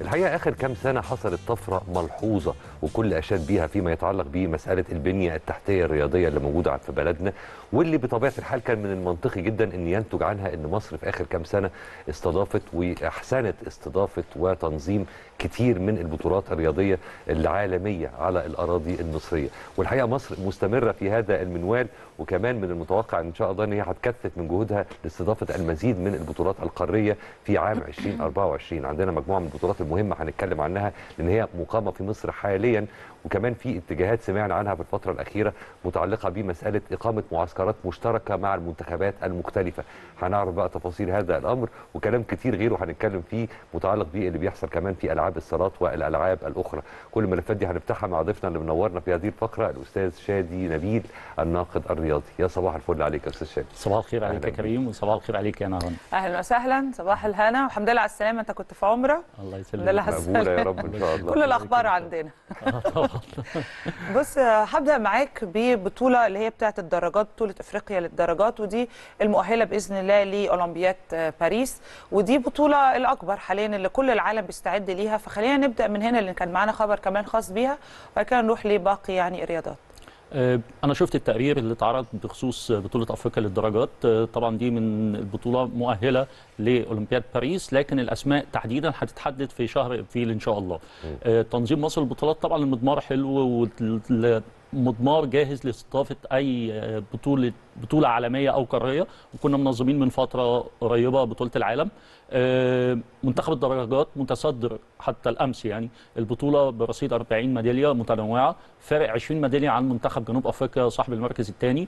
الحقيقه اخر كام سنه حصلت طفره ملحوظه وكل اشاد بيها فيما يتعلق بمساله البنيه التحتيه الرياضيه اللي موجوده في بلدنا واللي بطبيعه الحال كان من المنطقي جدا ان ينتج عنها ان مصر في اخر كام سنه استضافت واحسنت استضافه وتنظيم كتير من البطولات الرياضيه العالميه على الاراضي المصريه والحقيقه مصر مستمره في هذا المنوال وكمان من المتوقع ان شاء الله ان هي هتكثف من جهودها لاستضافه المزيد من البطولات القاريه في عام 2024 عندنا مجموعه من البطولات المهمه هنتكلم عنها لان هي مقامه في مصر حاليا وكمان في اتجاهات سمعنا عنها في الفتره الاخيره متعلقه بمساله اقامه معسكرات مشتركه مع المنتخبات المختلفه هنعرف بقى تفاصيل هذا الامر وكلام كتير غيره هنتكلم فيه متعلق بيه اللي بيحصل كمان في العاب الصالات والالعاب الاخرى كل الملفات دي هنفتحها مع ضيفنا اللي منورنا في هذه الفقره الاستاذ شادي نبيل الناقد الرياضي يا صباح الفل عليك يا استاذ شادي صباح الخير عليك أهلاً يا بيك. كريم وصباح الخير عليك يا نهان اهلا وسهلا صباح الهنا والحمد لله على السلامه انت كنت في عمره الله الحمد لله يسلمك على مقبوله يا السلامه رب ان شاء الله كل الاخبار عندنا آه، طبعا بص آه، هبدا معاك ببطوله اللي هي بتاعه الدراجات بطوله افريقيا للدراجات ودي المؤهله باذن الله لاولمبياد آه، باريس ودي بطوله الاكبر حاليا اللي كل العالم بيستعد ليها فخلينا نبدا من هنا لان كان معانا خبر كمان خاص بيها وبعد كده نروح لباقي يعني الرياضات آه، انا شفت التقرير اللي اتعرض بخصوص بطوله افريقيا للدرجات آه، طبعا دي من البطوله مؤهله لاولمبياد باريس لكن الاسماء تحديدا هتتحدد في شهر ابريل ان شاء الله آه، تنظيم مصر للبطولات طبعا المضمار حلو والمضمار جاهز لاستضافه اي آه، بطوله بطوله عالميه او قاريه وكنا منظمين من فتره قريبه بطوله العالم آه، منتخب الدراجات متصدر حتى الامس يعني البطوله برصيد 40 ميداليه متنوعه فارق 20 ميداليه عن منتخب جنوب افريقيا صاحب المركز الثاني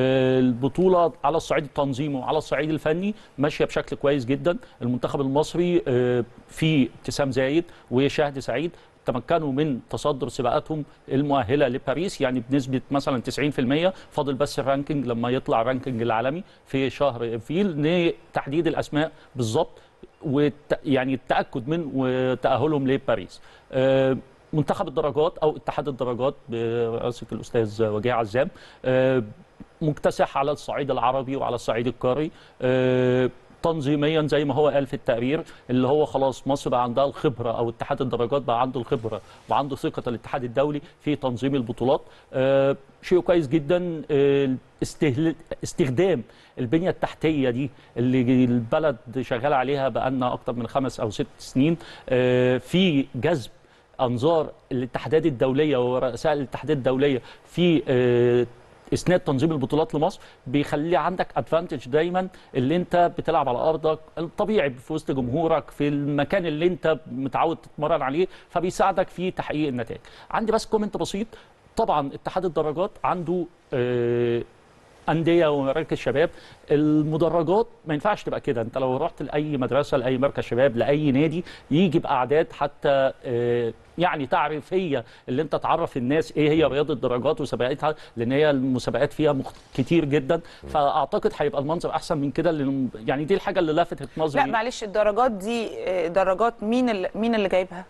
البطوله على الصعيد التنظيمي وعلى الصعيد الفني ماشيه بشكل كويس جدا المنتخب المصري آه، في ابتسام زايد وشهد سعيد تمكنوا من تصدر سباقاتهم المؤهله لباريس يعني بنسبه مثلا 90% فاضل بس الرانكينج لما يطلع الرانكينج العالمي في شهر ابريل لتحديد الاسماء بالظبط وت... يعني التاكد من وتاهلهم لباريس آه، منتخب الدرجات او اتحاد الدرجات برئاسه الاستاذ وجيه عزام آه، مكتسح على الصعيد العربي وعلى الصعيد القاري آه، تنظيميا زي ما هو قال في التقرير اللي هو خلاص مصر بقى عندها الخبره او اتحاد الدرجات بقى عنده الخبره وعنده ثقه الاتحاد الدولي في تنظيم البطولات آه، شيء كويس جدا آه، استهل... استخدام البنيه التحتيه دي اللي البلد شغال عليها بقالنا اكتر من خمس او ست سنين آه، في جذب انظار الاتحادات الدوليه ورؤساء الاتحادات الدوليه في آه، اسناد تنظيم البطولات لمصر بيخلي عندك ادفانتج دايما اللي انت بتلعب على ارضك الطبيعي في وسط جمهورك في المكان اللي انت متعود تتمرن عليه فبيساعدك في تحقيق النتائج عندي بس كومنت بسيط طبعا اتحاد الدرجات عنده آه، انديه ومراكز شباب المدرجات ما ينفعش تبقى كده انت لو رحت لاي مدرسه لاي مركز شباب لاي نادي يجي باعداد حتى آه، يعني تعريفيه اللي انت تعرف الناس ايه هي رياضه الدرجات وسباقاتها لان هي المسابقات فيها مخ... كتير جدا فاعتقد هيبقى المنظر احسن من كده لأن يعني دي الحاجه اللي لفتت نظري لا معلش الدرجات دي آه، درجات مين اللي مين اللي جايبها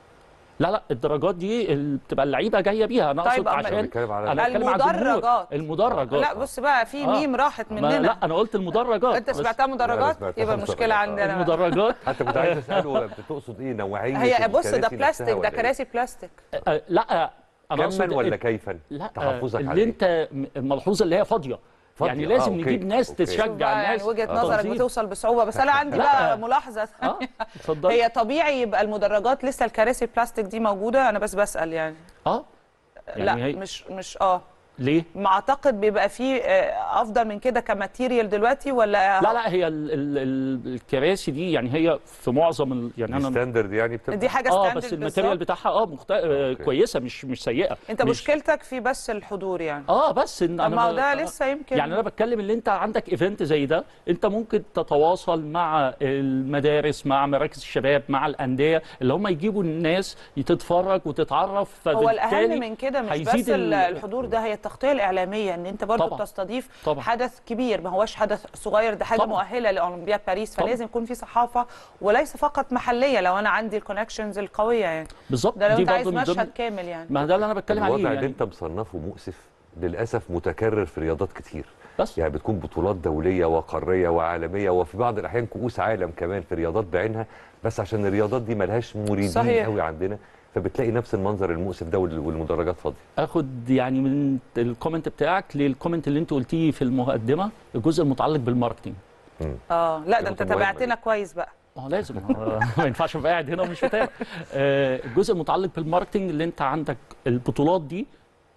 لا لا الدرجات دي ال- بتبقى اللعيبه جايه بيها انا طيب، اقصد أما- عشان بنتكلم على- انا بتكلم على الجمهور. المدرجات. المدرجات لا بص بقى في آه. ميم راحت ما مننا لا انا قلت المدرجات انت بس سمعتها مدرجات سمعتها يبقى مدرجات. المشكله عندنا بقى. المدرجات حتى كنت عايز اساله بتقصد ايه نوعيه هي بص ده الكراسي بلاستيك نفسها ده ولا إيه؟ كراسي بلاستيك آه، لا انا كما ولا كيفا لا تحفظك اللي عليه انت م- الملحوظه اللي هي فاضيه فاضية، يعني آه، لازم أوكي، نجيب ناس أوكي. تشجع شوف بقى يعني الناس وجهه آه. نظرك تنظيم. بتوصل بصعوبه بس انا عندي لا. بقى ملاحظه اه ثانيه اتفضل هي طبيعي يبقى المدرجات لسه الكراسي بلاستيك دي موجوده انا بس بسال يعني اه يعني لا هي مش مش اه ليه ما اعتقد بيبقى فيه آه، افضل من كده كماتيريال دلوقتي ولا لا لا هي ال ال ال الكراسي دي يعني هي في معظم ال يعني انا ستاندرد يعني بتبقى دي حاجه اه ستاندرد بس الماتيريال بتاعها اه مخت... آه أوكي. كويسه مش مش سيئه انت مش... مشكلتك في بس الحضور يعني اه بس ان طب ما هو ب- ده آه. لسه يمكن يعني انا بتكلم اللي انت عندك ايفنت زي ده انت ممكن تتواصل مع المدارس مع مراكز الشباب مع الانديه اللي هم يجيبوا الناس تتفرج وتتعرف هو الاهم فبالتالي من كده مش هيزيد بس ال- الحضور ده هي التغطيه الاعلاميه ان انت برضو طبعاً. بتستضيف طبعاً. حدث كبير ما هوش حدث صغير ده حاجه طبعاً. مؤهله لاولمبياد باريس طبعاً. فلازم يكون في صحافه وليس فقط محليه لو انا عندي الكونكشنز القويه يعني بالظبط ده لو دي انت عايز برضه من ضمن مشهد كامل يعني ما ده اللي انا بتكلم عليه الوضع اللي يعني انت مصنفه مؤسف للاسف متكرر في رياضات كتير بس يعني بتكون بطولات دوليه وقاريه وعالميه وفي بعض الاحيان كؤوس عالم كمان في رياضات بعينها بس عشان الرياضات دي ملهاش مريدين صحيح. قوي عندنا فبتلاقي نفس المنظر المؤسف ده وال- والمدرجات فاضيه اخد يعني من الكومنت بتاعك للكومنت اللي انت قلتيه في المقدمه الجزء المتعلق بالماركتينج اه لا ده انت نقطة مهمة تابعتنا كويس بقى ما هو لازم آه، ما ينفعش ابقى قاعد هنا ومش متابع آه، الجزء المتعلق بالماركتنج اللي انت عندك البطولات دي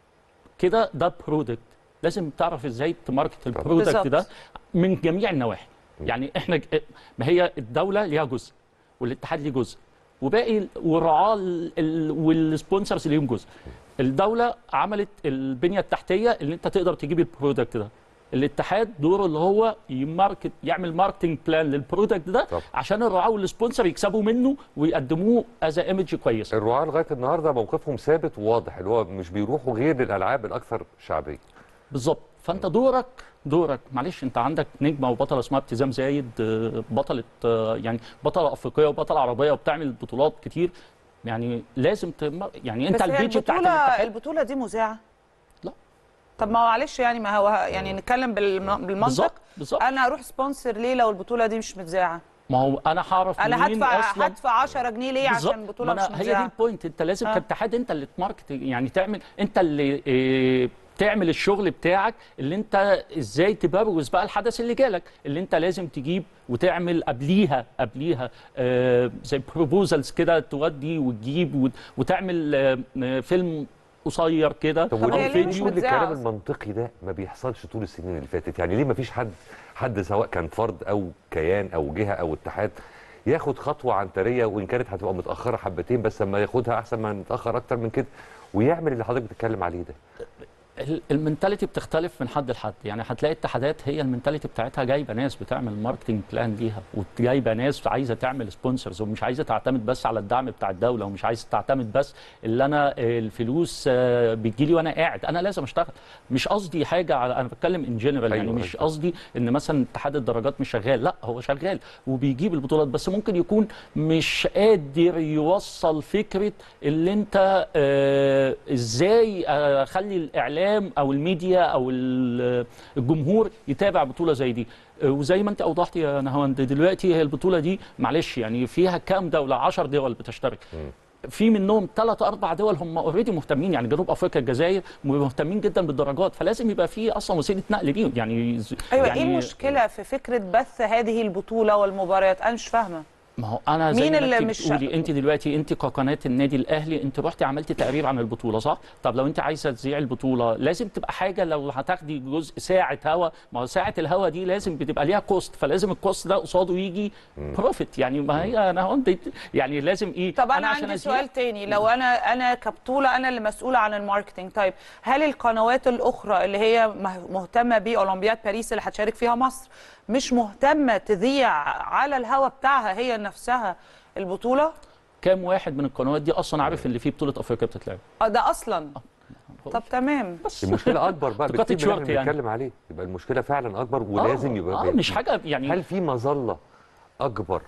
كده ده برودكت لازم تعرف ازاي تماركت البرودكت بالظبط. ده من جميع النواحي يعني احنا ج- ما هي الدوله ليها جزء والاتحاد ليه جزء وباقي ال- والرعاه ال- ال- والسبونسرز ليهم جزء الدوله عملت البنيه التحتيه اللي انت تقدر تجيب البرودكت ده الاتحاد دوره اللي هو يماركت يعمل ماركتنج بلان للبرودكت ده طبعا. عشان الرعاه والسبونسر يكسبوا منه ويقدموه از ايمج كويس الرعاة لغايه النهارده موقفهم ثابت وواضح اللي هو مش بيروحوا غير للالعاب الاكثر شعبيه بالظبط فانت دورك دورك معلش انت عندك نجمه وبطله اسمها ابتسام زايد آه، بطله آه، يعني بطله افريقيه وبطله عربيه وبتعمل بطولات كتير يعني لازم تم... يعني انت بس هي البيج بتاعت البطوله الاتحاد البطوله دي مذاعه لا. طب ما هو معلش يعني ما هو يعني نتكلم بالم- بالمنطق بالظبط بالظبط انا اروح سبونسر ليه لو البطوله دي مش متذاعه ما هو انا هعرف انا منين هدفع اصلا هدفع 10 جنيه ليه بالظبط. عشان البطوله ما مش أنا هي دي متذاعه البوينت انت لازم آه. كاتحاد انت اللي تماركت يعني تعمل انت اللي اه تعمل الشغل بتاعك اللي انت ازاي تبروز بقى الحدث اللي جالك اللي انت لازم تجيب وتعمل قبليها قبليها آه زي بروبوزلز كده تودي وتجيب وت- وتعمل آه آه، فيلم قصير كده طب طب هي وليه ليه مش كل متذاعة الكلام أصلاً؟ المنطقي ده ما بيحصلش طول السنين اللي فاتت يعني ليه ما فيش حد حد سواء كان فرد او كيان او جهه او اتحاد ياخد خطوه عنتريه وان كانت هتبقى متاخره حبتين بس لما ياخدها احسن ما نتاخر اكتر من كده ويعمل اللي حضرتك بتتكلم عليه ده ال- المنتاليتي بتختلف من حد لحد يعني هتلاقي اتحادات هي المنتاليتي بتاعتها جايبه ناس بتعمل ماركتنج بلان ليها وجايبه ناس عايزه تعمل سبونسرز ومش عايزه تعتمد بس على الدعم بتاع الدوله ومش عايزه تعتمد بس اللي انا آه، الفلوس آه، بتجيلي وانا قاعد انا لازم اشتغل مش قصدي حاجه على انا بتكلم ان جنرال يعني أيوة، مش أيوة. قصدي ان مثلا اتحاد الدرجات مش شغال لا هو شغال وبيجيب البطولات بس ممكن يكون مش قادر يوصل فكره اللي انت آه ازاي اخلي الاعلام او الميديا او ال- الجمهور يتابع بطوله زي دي آه، وزي ما انت اوضحت يا نهاوند دلوقتي هي البطوله دي معلش يعني فيها كام دوله 10 دول بتشترك في منهم ثلاث اربع دول هم اوريدي مهتمين يعني جنوب افريقيا الجزائر مهتمين جدا بالدرجات فلازم يبقى في اصلا وسيله نقل ليهم يعني ايوه يعني ايه المشكله في فكره بث هذه البطوله والمباريات انا مش فاهمه ما هو انا زي مين ما اللي انت مش- بتقولي انت دلوقتي انت كقناه النادي الاهلي انت رحتي عملتي تقرير عن البطوله صح؟ طب لو انت عايزه تذيع البطوله لازم تبقى حاجه لو هتاخدي جزء ساعه هوا ما هو ساعه الهوا دي لازم بتبقى ليها كوست فلازم الكوست ده قصاده يجي بروفيت يعني ما هي انا هو انت يعني لازم ايه طب انا, عشان عندي أذيع- سؤال تاني لو انا انا كبطوله انا اللي مسؤوله عن الماركتينج طيب هل القنوات الاخرى اللي هي مه- مهتمه باولمبياد باريس اللي هتشارك فيها مصر مش مهتمه تذيع على الهوا بتاعها هي نفسها البطوله كام واحد من القنوات دي اصلا عارف ان في بطوله افريقيا بتتلعب اه ده اصلا طب تمام بس المشكله اكبر بقى تقاطع بكتير من اللي شورت احنا يعني. بنتكلم عليه يبقى المشكله فعلا اكبر ولازم يبقى آه مش حاجه يعني هل في مظله اكبر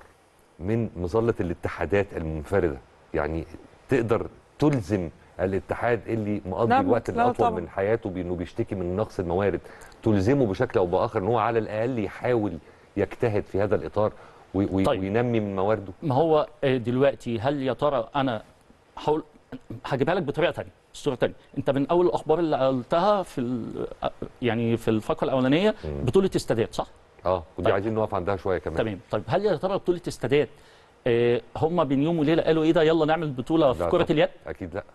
من مظله الاتحادات المنفرده يعني تقدر تلزم الاتحاد اللي مقضي لا، الوقت لا الاطول طبعا. من حياته بانه بيشتكي من نقص الموارد تلزمه بشكل او باخر ان هو على الاقل يحاول يجتهد في هذا الاطار وي- وي- طيب. وينمي من موارده ما هو آه، دلوقتي هل يا ترى انا هقول هجيبها لك بطريقه ثانيه بصوره ثانيه انت من اول الاخبار اللي قلتها في ال- يعني في الفقره الاولانيه بطوله استادات صح اه ودي طيب. عايزين نقف عندها شويه كمان تمام طيب هل يا ترى بطوله استادات آه، هم بين يوم وليله قالوا ايه ده يلا نعمل بطوله في لا كره طبعاً. اليد اكيد لا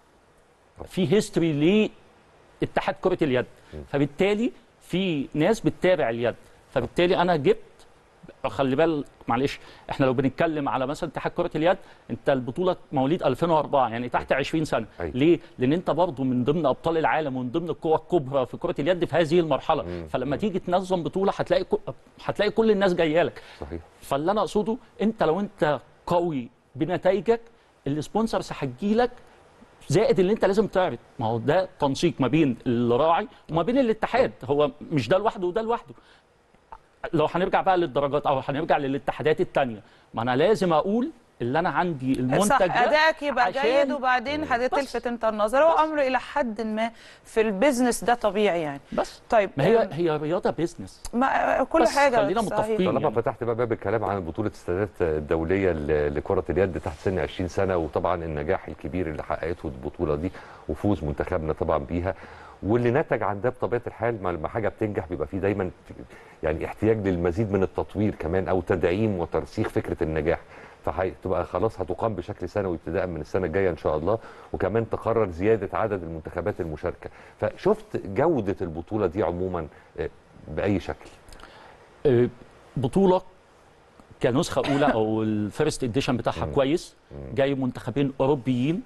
في هيستوري لاتحاد كره اليد فبالتالي في ناس بتتابع اليد فبالتالي انا جبت خلي بالك معلش احنا لو بنتكلم على مثلا اتحاد كره اليد انت البطوله مواليد 2004 يعني تحت 20 سنه أيوة. ليه لان انت برضو من ضمن ابطال العالم ومن ضمن القوى الكبرى في كره اليد في هذه المرحله فلما تيجي تنظم بطوله هتلاقي كل- هتلاقي كل الناس جايه لك صحيح فاللي انا اقصده انت لو انت قوي بنتائجك السبونسرز هتجيلك زائد اللي انت لازم تعرض ما هو ده تنسيق ما بين الراعي وما بين الاتحاد هو مش ده لوحده وده لوحده لو هنرجع بقى للدرجات او هنرجع للاتحادات التانية ما انا لازم اقول اللي انا عندي المنتج صح ده ادائك يبقى عشان- جيد وبعدين هتلفت انت النظر هو امر الى حد ما في البيزنس ده طبيعي يعني بس طيب ما هي آم، هي رياضه بيزنس ما كل بس حاجه خلينا صحيح. متفقين. طالما يعني. فتحت بقى باب الكلام عن بطولة السادات الدولية ل- لكرة اليد تحت سن 20 سنة وطبعا النجاح الكبير اللي حققته البطولة دي وفوز منتخبنا طبعا بيها واللي نتج عن ده بطبيعة الحال ما لما حاجة بتنجح بيبقى فيه دايما يعني احتياج للمزيد من التطوير كمان أو تدعيم وترسيخ فكرة النجاح فهتبقى خلاص هتقام بشكل سنوي ابتداء من السنة الجاية إن شاء الله وكمان تقرر زيادة عدد المنتخبات المشاركة فشفت جودة البطولة دي عموما آه، بأي شكل آه، بطوله كنسخه اولى او الفيرست اديشن بتاعها مم. كويس مم. جاي منتخبين اوروبيين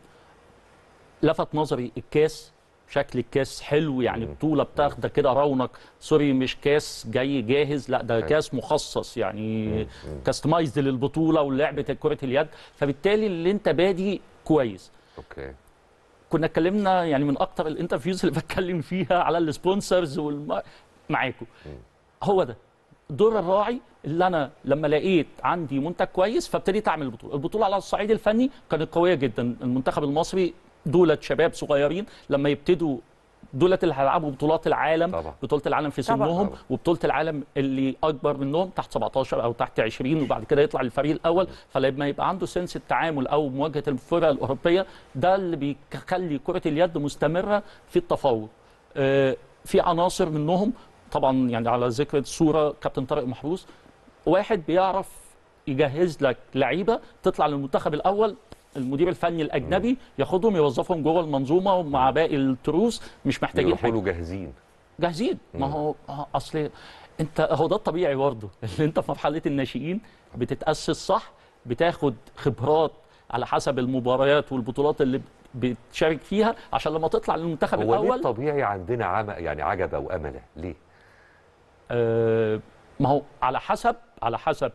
لفت نظري الكاس شكل الكاس حلو يعني مم. بطوله بتاخده كده رونق سوري مش كاس جاي جاهز لا ده أيوة. كاس مخصص يعني مم. كاستمايزد للبطوله ولعبه كره اليد فبالتالي اللي انت بادي كويس اوكي كنا اتكلمنا يعني من اكتر الانترفيوز اللي بتكلم فيها على السبونسرز والم... معاكم هو ده دور الراعي اللي انا لما لقيت عندي منتج كويس فابتديت اعمل البطوله البطوله على الصعيد الفني كانت قويه جدا المنتخب المصري دولت شباب صغيرين لما يبتدوا دولت اللي هيلعبوا بطولات العالم طبعا. بطوله العالم في طبعا. سنهم طبعا. وبطوله العالم اللي اكبر منهم تحت 17 او تحت 20 وبعد كده يطلع الفريق الاول فلما يبقى عنده سنس التعامل او مواجهه الفرق الاوروبيه ده اللي بيخلي كره اليد مستمره في التفوق آه، في عناصر منهم طبعا يعني على ذكر الصوره كابتن طارق محروس واحد بيعرف يجهز لك لعيبه تطلع للمنتخب الاول المدير الفني الاجنبي ياخدهم يوظفهم جوه المنظومه ومع باقي التروس مش محتاجين يروحوا حاجه له جاهزين جاهزين ما هو آه، اصل انت هو ده الطبيعي برضه اللي انت في مرحله الناشئين بتتاسس صح بتاخد خبرات على حسب المباريات والبطولات اللي بتشارك فيها عشان لما تطلع للمنتخب هو ليه الاول الطبيعي عندنا عم يعني عجبه وامله ليه؟ آه، ما هو على حسب على حسب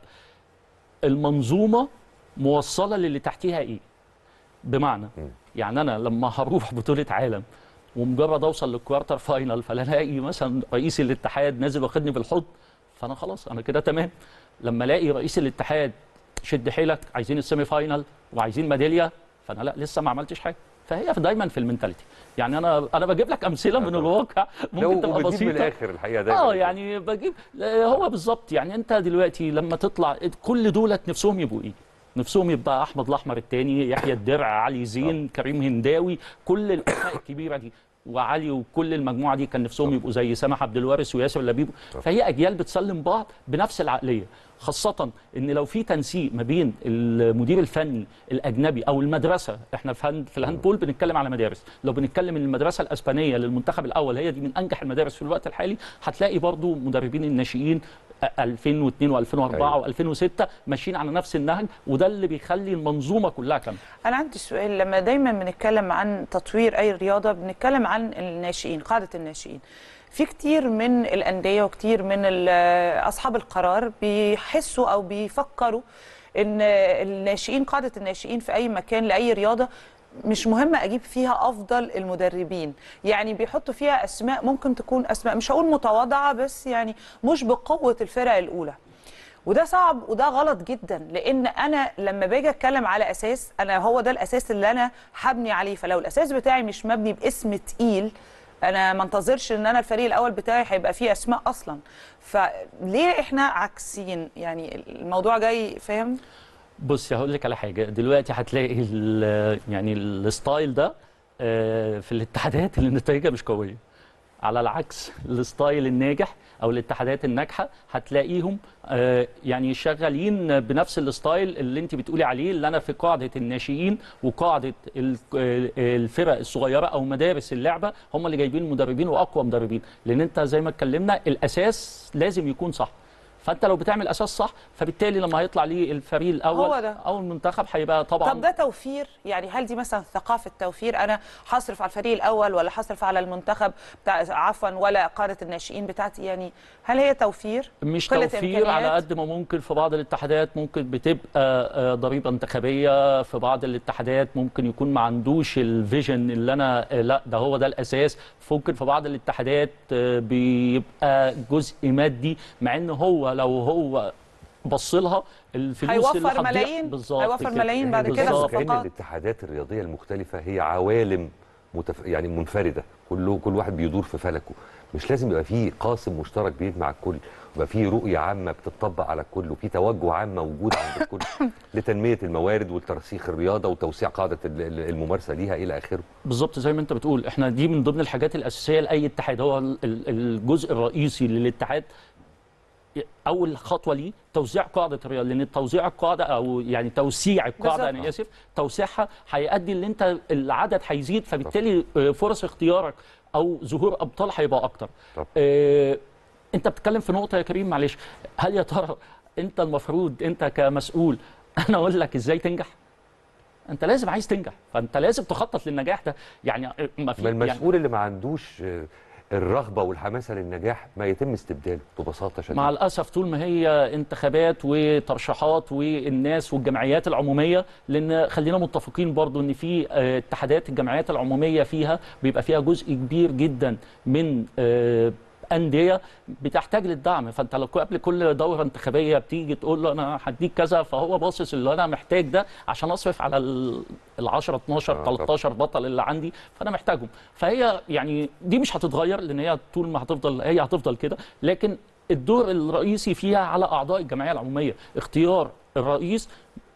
المنظومه موصله للي تحتيها ايه بمعنى مم. يعني انا لما هروح بطوله عالم ومجرد اوصل للكوارتر فاينل فلاقي مثلا رئيس الاتحاد نازل واخدني بالحضن فانا خلاص انا كده تمام لما الاقي رئيس الاتحاد شد حيلك عايزين السيمي فاينل وعايزين ميداليه فانا لا لسه ما عملتش حاجه فهي في- دايما في المنتاليتي يعني انا انا بجيب لك امثله من طبعا. الواقع لو ممكن تبقى وبتجيب من بسيطه الاخر الحقيقه دايما اه يعني بجيب آه، هو بالظبط يعني انت دلوقتي لما تطلع كل دولت نفسهم يبقوا ايه؟ نفسهم يبقى احمد الاحمر الثاني يحيى الدرع علي زين كريم هنداوي كل الاسماء الكبيره دي وعلي وكل المجموعه دي كان نفسهم يبقوا زي سامح عبد الوارث وياسر لبيب فهي اجيال بتسلم بعض بنفس العقليه خاصه ان لو في تنسيق ما بين المدير الفني الاجنبي او المدرسه احنا في هاند في الهاندبول بنتكلم على مدارس لو بنتكلم ان المدرسه الاسبانيه للمنتخب الاول هي دي من انجح المدارس في الوقت الحالي هتلاقي برضو مدربين الناشئين 2002 و2004 أيوة. و2006 ماشيين على نفس النهج وده اللي بيخلي المنظومه كلها كامله انا عندي سؤال لما دايما بنتكلم عن تطوير اي رياضه بنتكلم عن الناشئين قاعده الناشئين في كتير من الانديه وكتير من ال- اصحاب القرار بيحسوا او بيفكروا ان الناشئين قاعده الناشئين في اي مكان لاي رياضه مش مهم اجيب فيها افضل المدربين يعني بيحطوا فيها اسماء ممكن تكون اسماء مش هقول متواضعه بس يعني مش بقوه الفرق الاولى وده صعب وده غلط جدا لان انا لما باجي اتكلم على اساس انا هو ده الاساس اللي انا هبني عليه فلو الاساس بتاعي مش مبني باسم تقيل انا ما انتظرش ان انا الفريق الاول بتاعي هيبقى فيه اسماء اصلا فليه احنا عكسين يعني الموضوع جاي فاهم بص هقول لك على حاجه دلوقتي هتلاقي ال- يعني الستايل ده آه، في الاتحادات اللي نتائجها مش قويه على العكس الستايل الناجح او الاتحادات الناجحه هتلاقيهم آه، يعني شغالين بنفس الستايل اللي انت بتقولي عليه اللي انا في قاعده الناشئين وقاعده ال- آه، الفرق الصغيره او مدارس اللعبه هم اللي جايبين مدربين واقوى مدربين لان انت زي ما اتكلمنا الاساس لازم يكون صح فانت لو بتعمل اساس صح فبالتالي لما هيطلع ليه الفريق الاول هو ده. او المنتخب هيبقى طبعا طب ده توفير يعني هل دي مثلا ثقافه توفير انا هصرف على الفريق الاول ولا هصرف على المنتخب بتاع عفوا ولا قاده الناشئين بتاعتي يعني هل هي توفير مش قلة توفير على إمكانيات؟ قد ما ممكن في بعض الاتحادات ممكن بتبقى آه، ضريبه انتخابيه في بعض الاتحادات ممكن يكون ما عندوش الفيجن اللي انا آه، لا ده هو ده الاساس ممكن في بعض الاتحادات آه، بيبقى جزء مادي مع ان هو لو هو بص لها الفلوس هيوفر اللي هتضيع- ملايين. بالظبط هيوفر كده. ملايين بعد كده بالظبط. في كأن صفقات. الاتحادات الرياضيه المختلفه هي عوالم متف... يعني منفرده كله كل واحد بيدور في فلكه مش لازم يبقى فيه قاسم مشترك بيجمع الكل يبقى فيه رؤيه عامه بتطبق على الكل وفي توجه عام موجود عند الكل لتنميه الموارد والترسيخ الرياضه وتوسيع قاعده ال- ال- الممارسه ليها الى اخره بالظبط زي ما انت بتقول احنا دي من ضمن الحاجات الاساسيه لاي اتحاد هو ال- ال- الجزء الرئيسي للاتحاد اول خطوه ليه توزيع قاعده الرياضه لان توزيع القاعده او يعني توسيع القاعده بالظبط. انا اسف توسيعها هيؤدي ان انت العدد هيزيد فبالتالي آه، فرص اختيارك او ظهور ابطال هيبقى اكتر طب. آه، انت بتتكلم في نقطه يا كريم معلش هل يا ترى انت المفروض انت كمسؤول انا اقول لك ازاي تنجح انت لازم عايز تنجح فانت لازم تخطط للنجاح ده يعني ما في ما يعني المسؤول اللي ما عندوش آه، الرغبه والحماسه للنجاح ما يتم استبداله ببساطه شديده مع الاسف طول ما هي انتخابات وترشيحات والناس والجمعيات العموميه لان خلينا متفقين برضو ان في آه، اتحادات الجمعيات العموميه فيها بيبقى فيها جزء كبير جدا من آه، انديه بتحتاج للدعم فانت لو قبل كل دوره انتخابيه بتيجي تقول له انا هديك كذا فهو باصص اللي انا محتاج ده عشان اصرف على ال 10 12 آه، طبعاً. 13 بطل اللي عندي فانا محتاجهم فهي يعني دي مش هتتغير لان هي طول ما هتفضل هي هتفضل كده لكن الدور الرئيسي فيها على اعضاء الجمعيه العموميه اختيار الرئيس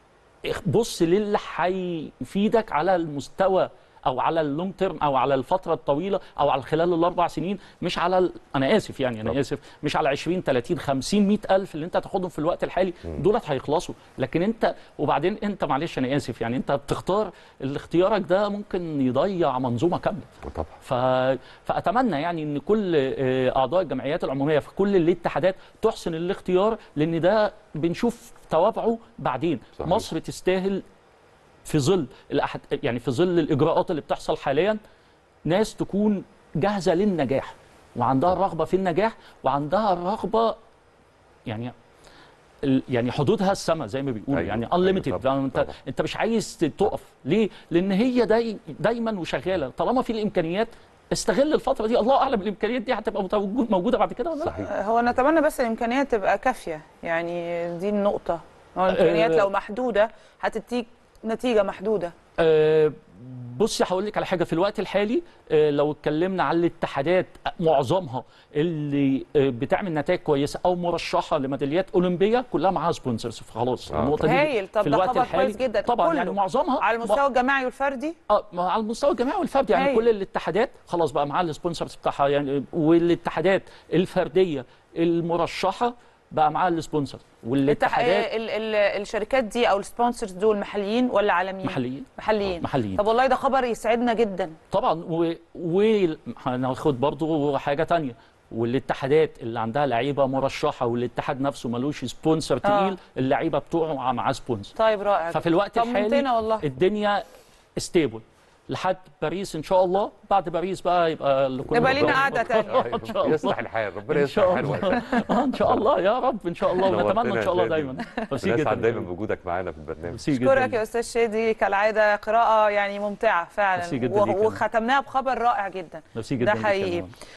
بص للي هيفيدك على المستوى او على اللونج تيرم او على الفتره الطويله او على خلال الاربع سنين مش على ال... انا اسف يعني انا طبعا. اسف مش على 20 30 50 100 الف اللي انت هتاخدهم في الوقت الحالي دولت هيخلصوا لكن انت وبعدين انت معلش انا اسف يعني انت بتختار اللي اختيارك ده ممكن يضيع منظومه كامله طبعا ف... فاتمنى يعني ان كل آه، اعضاء الجمعيات العموميه في كل الاتحادات تحسن الاختيار لان ده بنشوف توابعه بعدين صحيح. مصر تستاهل في ظل الأحد... يعني في ظل الاجراءات اللي بتحصل حاليا ناس تكون جاهزه للنجاح وعندها الرغبه في النجاح وعندها الرغبه يعني ال- يعني حدودها السما زي ما بيقولوا أيوة، يعني أيوة انليمتد طبعاً، انت طبعاً. انت مش عايز تقف ليه لان هي داي دايما وشغاله طالما في الامكانيات استغل الفتره دي الله اعلم الامكانيات دي هتبقى متوجود- موجوده بعد كده ولا لا صحيح هو نتمنى بس الامكانيات تبقى كافيه يعني دي النقطه هو الامكانيات آه. لو محدوده هتديك نتيجه محدوده آه، بصي هقول لك على حاجه في الوقت الحالي آه، لو اتكلمنا على الاتحادات معظمها اللي آه، بتعمل نتائج كويسه او مرشحه لميداليات اولمبيه كلها معاها سبونسرز فخلاص آه، النقطه دي هايل طب في ده الوقت خبر الحالي كويس جدا طبعا كله. يعني معظمها على المستوى الجماعي والفردي اه ما على المستوى الجماعي والفردي يعني هايل. كل الاتحادات خلاص بقى معاها السبونسرز بتاعها يعني والاتحادات الفرديه المرشحه بقى معاها السبونسر التح... والاتحادات ال... ال... الشركات دي او السبونسرز دول محليين ولا عالميين محليين محليين محليين طب والله ده خبر يسعدنا جدا طبعا وهناخد برضو حاجه تانية والاتحادات اللي عندها لعيبه مرشحه والاتحاد نفسه ملوش سبونسر تقيل اللعيبه بتوعه معاه سبونسر طيب رائع ففي الوقت طمنتنا الحالي والله الدنيا ستيبل لحد باريس ان شاء الله بعد باريس بقى يبقى اللي كنا يبقى لينا بنقول- قعدة تانية. ان شاء الله يصلح الحال ربنا ان يصلح شاء الحال الله وقتها. آه، ان شاء الله يا رب ان شاء الله ونتمنى نورتنا ان شاء الله يا شادي. دايما ميرسي بنسعد دايما جدا بوجودك معانا في البرنامج ميرسي اشكرك يا جدا استاذ شادي كالعاده قراءه يعني ممتعه فعلا ميرسي جدا و- ليك يا وختمناها بخبر رائع جدا ميرسي ده جدا ليك يا حقيقي نوران.